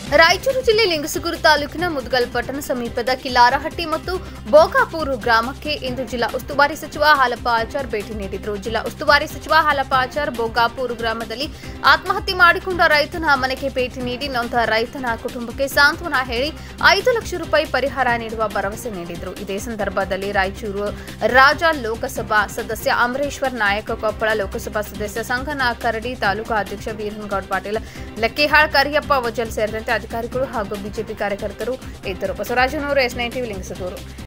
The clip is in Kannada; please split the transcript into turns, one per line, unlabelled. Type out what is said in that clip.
ರಾಯಚೂರು ಜಿಲ್ಲೆ ಲಿಂಗಸಗೂರು ತಾಲೂಕಿನ ಮುದಗಲ್ ಪಟ್ಟಣ ಸಮೀಪದ ಕಿಲಾರಹಟ್ಟಿ ಮತ್ತು ಬೋಗಾಪೂರು ಗ್ರಾಮಕ್ಕೆ ಇಂದು ಜಿಲ್ಲಾ ಉಸ್ತುವಾರಿ ಸಚಿವ ಹಾಲಪ್ಪ ಆಚಾರ್ ಭೇಟಿ ನೀಡಿದರು ಜಿಲ್ಲಾ ಉಸ್ತುವಾರಿ ಸಚಿವ ಹಾಲಪ್ಪ ಆಚಾರ್ ಬೋಗಾಪೂರು ಗ್ರಾಮದಲ್ಲಿ ಆತ್ಮಹತ್ಯೆ ಮಾಡಿಕೊಂಡ ರೈತನ ಮನೆಗೆ ಭೇಟಿ ನೀಡಿ ನೊಂದ ರೈತನ ಕುಟುಂಬಕ್ಕೆ ಸಾಂತ್ವನ ಹೇಳಿ ಐದು ಲಕ್ಷ ರೂಪಾಯಿ ಪರಿಹಾರ ನೀಡುವ ಭರವಸೆ ನೀಡಿದರು ಇದೇ ಸಂದರ್ಭದಲ್ಲಿ ರಾಯಚೂರು ರಾಜ ಲೋಕಸಭಾ ಸದಸ್ಯ ಅಮರೇಶ್ವರ್ ನಾಯಕ ಕೊಪ್ಪಳ ಲೋಕಸಭಾ ಸದಸ್ಯ ಸಂಗನ ಕರಡಿ ತಾಲೂಕು ಅಧ್ಯಕ್ಷ ವೀರನಗೌಡ ಪಾಟೀಲ್ ಲಕ್ಕಿಹಾಳ್ ಕರಿಯಪ್ಪ ವಜಲ್ ಸೇರಿದಂತೆ ಅಧಿಕಾರಿಗಳು ಹಾಗೂ ಬಿಜೆಪಿ ಕಾರ್ಯಕರ್ತರು ಇದ್ದರು ಬಸವರಾಜನವರು ಎಸ್ ನೈನ್ ಟಿವಿ ಲಿಂಗಸಗೂರು